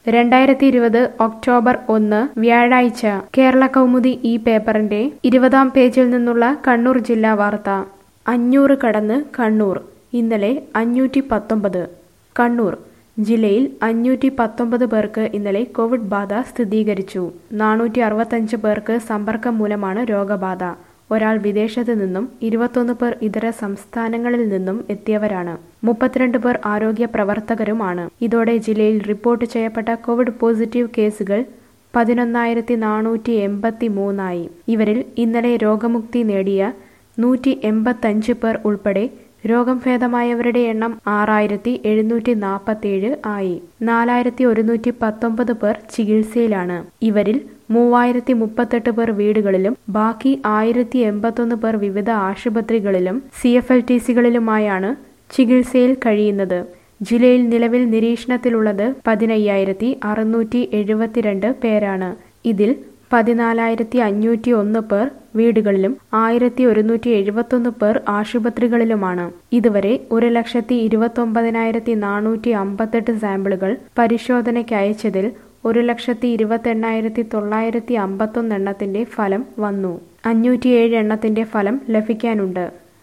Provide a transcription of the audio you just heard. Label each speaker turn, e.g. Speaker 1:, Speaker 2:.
Speaker 1: രണ്ടായിരത്തി ഇരുപത് ഒക്ടോബർ ഒന്ന് വ്യാഴാഴ്ച കേരള കൗമുദി ഈ പേപ്പറിന്റെ ഇരുപതാം പേജിൽ നിന്നുള്ള കണ്ണൂർ ജില്ലാ വാർത്ത അഞ്ഞൂറ് കടന്ന് കണ്ണൂർ ഇന്നലെ അഞ്ഞൂറ്റി പത്തൊമ്പത് കണ്ണൂർ ജില്ലയിൽ അഞ്ഞൂറ്റി പത്തൊമ്പത് പേർക്ക് ഇന്നലെ കോവിഡ് ബാധ സ്ഥിരീകരിച്ചു നാനൂറ്റി അറുപത്തഞ്ച് പേർക്ക് സമ്പർക്കം മൂലമാണ് രോഗബാധ ഒരാൾ വിദേശത്ത് നിന്നും ഇരുപത്തൊന്ന് പേർ ഇതര സംസ്ഥാനങ്ങളിൽ നിന്നും എത്തിയവരാണ് മുപ്പത്തിരണ്ട് പേർ ആരോഗ്യ പ്രവർത്തകരുമാണ് ഇതോടെ ജില്ലയിൽ റിപ്പോർട്ട് ചെയ്യപ്പെട്ട കോവിഡ് പോസിറ്റീവ് കേസുകൾ പതിനൊന്നായിരത്തി നാനൂറ്റി എൺപത്തി മൂന്നായി ഇവരിൽ ഇന്നലെ രോഗമുക്തി നേടിയ നൂറ്റി എൺപത്തഞ്ച് പേർ ഉൾപ്പെടെ രോഗം ഭേദമായവരുടെ എണ്ണം ആറായിരത്തി എഴുന്നൂറ്റി നാൽപ്പത്തിയേഴ് ആയി നാലായിരത്തി ഒരുന്നൂറ്റി പത്തൊമ്പത് പേർ ചികിത്സയിലാണ് ഇവരിൽ മൂവായിരത്തി മുപ്പത്തെട്ട് പേർ വീടുകളിലും ബാക്കി ആയിരത്തി എൺപത്തൊന്ന് പേർ വിവിധ ആശുപത്രികളിലും സി എഫ് എൽ ടി സികളിലുമായാണ് ചികിത്സയിൽ കഴിയുന്നത് ജില്ലയിൽ നിലവിൽ നിരീക്ഷണത്തിലുള്ളത് പതിനയ്യായിരത്തി അറുന്നൂറ്റി എഴുപത്തിരണ്ട് പേരാണ് ഇതിൽ പതിനാലായിരത്തി അഞ്ഞൂറ്റി ഒന്ന് പേർ വീടുകളിലും ആയിരത്തി ഒരുന്നൂറ്റി എഴുപത്തൊന്ന് പേർ ആശുപത്രികളിലുമാണ് ഇതുവരെ ഒരു ലക്ഷത്തി ഇരുപത്തൊമ്പതിനായിരത്തി നാനൂറ്റി അമ്പത്തെട്ട് സാമ്പിളുകൾ പരിശോധനയ്ക്ക് അയച്ചതിൽ ഒരു ലക്ഷത്തി ഇരുപത്തെണ്ണായിരത്തി തൊള്ളായിരത്തി അമ്പത്തൊന്ന് എണ്ണത്തിന്റെ ഫലം വന്നു അഞ്ഞൂറ്റിയേഴ് എണ്ണത്തിന്റെ ഫലം ലഭിക്കാനുണ്ട്